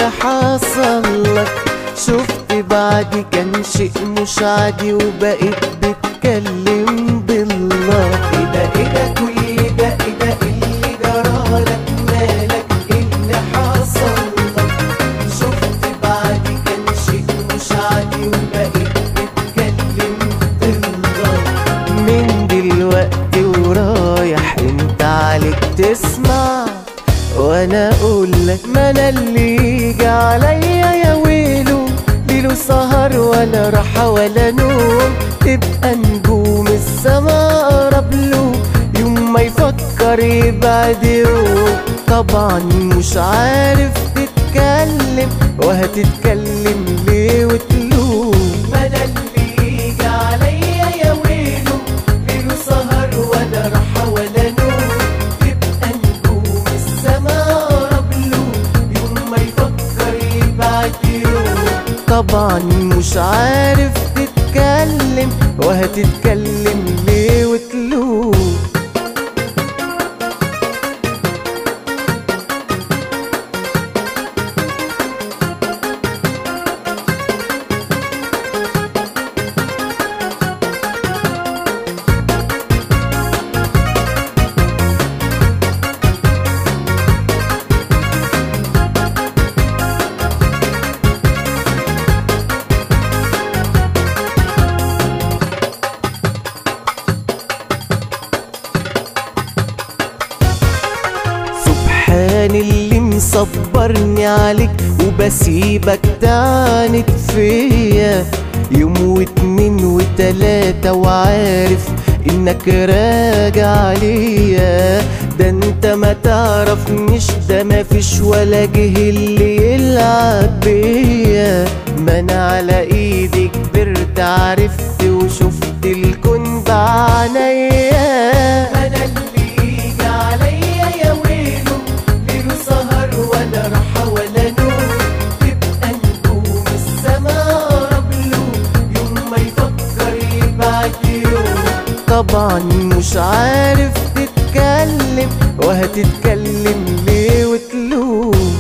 اللي حصل لك شفت بعدي كان شيء مش عادي وبقيت بتكلم بالله ايه ده ايه ده كل ده ايه ده اللي جرالك مالك ايه اللي حصل لك شفت بعدي كان شيء مش عادي وبقيت بتكلم بالله من دلوقتي ورايح انت عليك تسمع وانا اقول لك ما انا اللي يجي عليا يا ويلو ليلو سهر ولا راحة ولا نوم تبقى نجوم السما اقرب له يوم ما يفكر يبعد يوم طبعا مش عارف تتكلم وهتتكلم ليه وتلوم ما انا اللي يجي عليا يا ويلو ليلو سهر ولا راحة ولا نوم تبقى نجوم السما اقرب له يوم ما يفكر يبعد يوم طبعا مش عارف تتكلم وهتتكلم ليه وتلوم سبحان اللي مصبرني عليك وبسيبك تعاند فيا يوم واتنين وتلاتة وعارف انك راجع ليا ده انت ما تعرفنيش ده ما فيش ولا جه اللي يلعب بيا ما انا على ايدي كبرت عرفت وشفت الكون بعينيا ما انا اللي يجي عليا يا ويلو ليلو سهر ولا راحة ولا نوم تبقى نجوم السما اقرب له يوم ما يفكر يبعد يوم طبعا مش عارف تتكلم وهتتكلم ليه وتلوم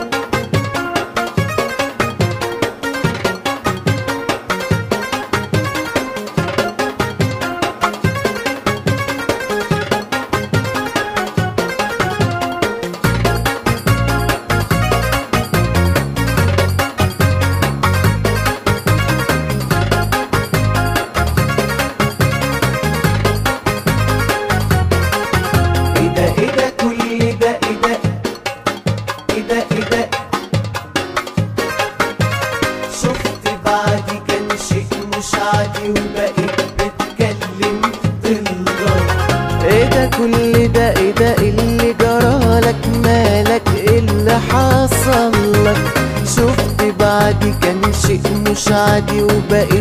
ايه ده ايه ده كل ده ايه ده ايه ده ايه ده شفت بعدي كان شيء مش عادي وبقيت بتكلم بالله ايه ده كل ده ايه ده اللي جرالك مالك ايه اللي حصل لك شفت بعدي كان شيء مش عادي وبقيت